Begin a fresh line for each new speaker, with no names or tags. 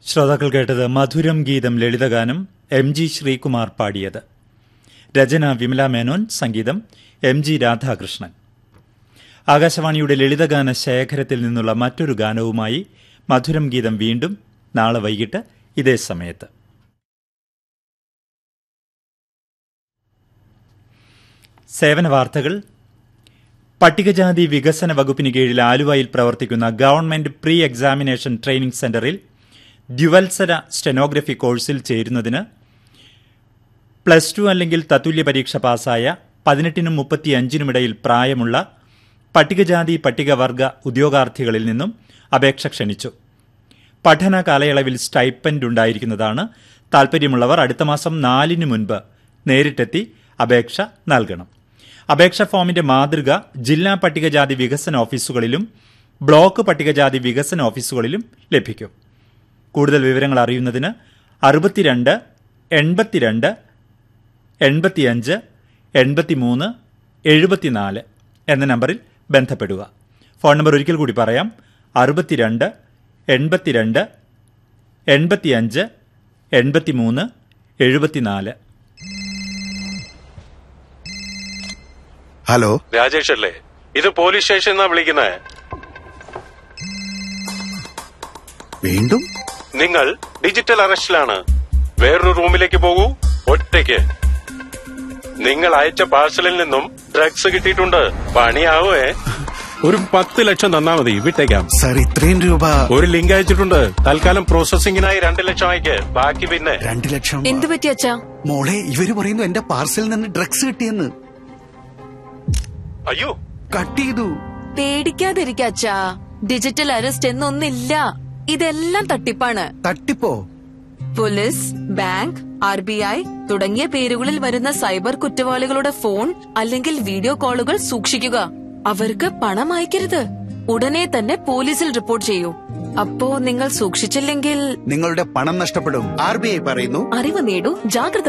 ശ്രോതാക്കൾ കേട്ടത് മധുരം ഗീതം ലളിതഗാനം എം ജി ശ്രീകുമാർ പാടിയത് രചന വിമല മേനോൻ സംഗീതം എം ജി രാധാകൃഷ്ണൻ ആകാശവാണിയുടെ ലളിതഗാന ശേഖരത്തിൽ നിന്നുള്ള മറ്റൊരു ഗാനവുമായി മധുരം ഗീതം വീണ്ടും നാളെ വൈകിട്ട് ഇതേ സമയത്ത് സേവന വാർത്തകൾ പട്ടികജാതി വികസന വകുപ്പിന് കീഴിൽ ആലുവയിൽ പ്രവർത്തിക്കുന്ന ഗവൺമെന്റ് പ്രീ എക്സാമിനേഷൻ ട്രെയിനിംഗ് സെന്ററിൽ ദ്വിവത്സര സ്റ്റെനോഗ്രഫി കോഴ്സിൽ ചേരുന്നതിന് പ്ലസ് ടു അല്ലെങ്കിൽ തത്തുല്യ പരീക്ഷ പാസ്സായ പതിനെട്ടിനും മുപ്പത്തിയഞ്ചിനുമിടയിൽ പ്രായമുള്ള പട്ടികജാതി പട്ടികവർഗ ഉദ്യോഗാർത്ഥികളിൽ നിന്നും അപേക്ഷ ക്ഷണിച്ചു പഠന കാലയളവിൽ സ്റ്റൈപ്പൻഡ് ഉണ്ടായിരിക്കുന്നതാണ് താൽപ്പര്യമുള്ളവർ അടുത്ത മാസം നാലിന് മുൻപ് നേരിട്ടെത്തി അപേക്ഷ നൽകണം അപേക്ഷ ഫോമിന്റെ മാതൃക ജില്ലാ പട്ടികജാതി വികസന ഓഫീസുകളിലും ബ്ലോക്ക് പട്ടികജാതി വികസന ഓഫീസുകളിലും ലഭിക്കും കൂടുതൽ വിവരങ്ങൾ അറിയുന്നതിന് അറുപത്തിരണ്ട് എൺപത്തിരണ്ട് എൺപത്തിയഞ്ച് എൺപത്തിമൂന്ന് എഴുപത്തിനാല് എന്ന നമ്പറിൽ ബന്ധപ്പെടുക ഫോൺ നമ്പർ ഒരിക്കൽ കൂടി പറയാം അറുപത്തിരണ്ട് എൺപത്തിരണ്ട് എൺപത്തിയഞ്ച് എൺപത്തിമൂന്ന് എഴുപത്തിനാല്
ഹലോ
രാജേഷ് അല്ലേ ഇത് പോലീസ് സ്റ്റേഷൻ എന്നാ വിളിക്കുന്നത്
വീണ്ടും
നിങ്ങൾ ഡിജിറ്റൽ അറസ്റ്റിലാണ് വേറൊരു റൂമിലേക്ക് പോകൂ ഒറ്റയ്ക്ക് നിങ്ങൾ അയച്ച പാഴ്സലിൽ നിന്നും ഡ്രഗ്സ് കിട്ടിയിട്ടുണ്ട് പണിയാവേ ഒരു പത്ത് ലക്ഷം തന്നാ മതി വിട്ടേക്കാം
സാർ ഇത്രയും രൂപ
ഒരു ലിങ്ക് അയച്ചിട്ടുണ്ട് തൽക്കാലം പ്രോസസിംഗിനായി രണ്ട് ലക്ഷം അയക്ക് ബാക്കി പിന്നെ
രണ്ടു ലക്ഷം
എന്തു പറ്റി അച്ഛാ
മോളെ ഇവര് പറയുന്നു എന്റെ പാർസലിൽ നിന്ന് ഡ്രഗ്സ് കിട്ടിയെന്ന്
അയ്യോ
കട്ട് ചെയ്തു
പേടിക്കാതിരിക്ക അച്ഛാ ഡിജിറ്റൽ അറസ്റ്റ് എന്നൊന്നില്ല ഇതെല്ലാം തട്ടിപ്പാണ്
തട്ടിപ്പോ
police bank R B I തുടങ്ങിയ പേരുകളിൽ വരുന്ന സൈബർ കുറ്റവാളികളുടെ ഫോൺ അല്ലെങ്കിൽ വീഡിയോ കോളുകൾ സൂക്ഷിക്കുക അവർക്ക് പണം അയക്കരുത് ഉടനെ തന്നെ പോലീസിൽ റിപ്പോർട്ട് ചെയ്യൂ അപ്പോ നിങ്ങൾ സൂക്ഷിച്ചില്ലെങ്കിൽ
നിങ്ങളുടെ പണം നഷ്ടപ്പെടും ആർ ബി ഐ പറയുന്നു
അറിവ് നേടൂ ജാഗ്രത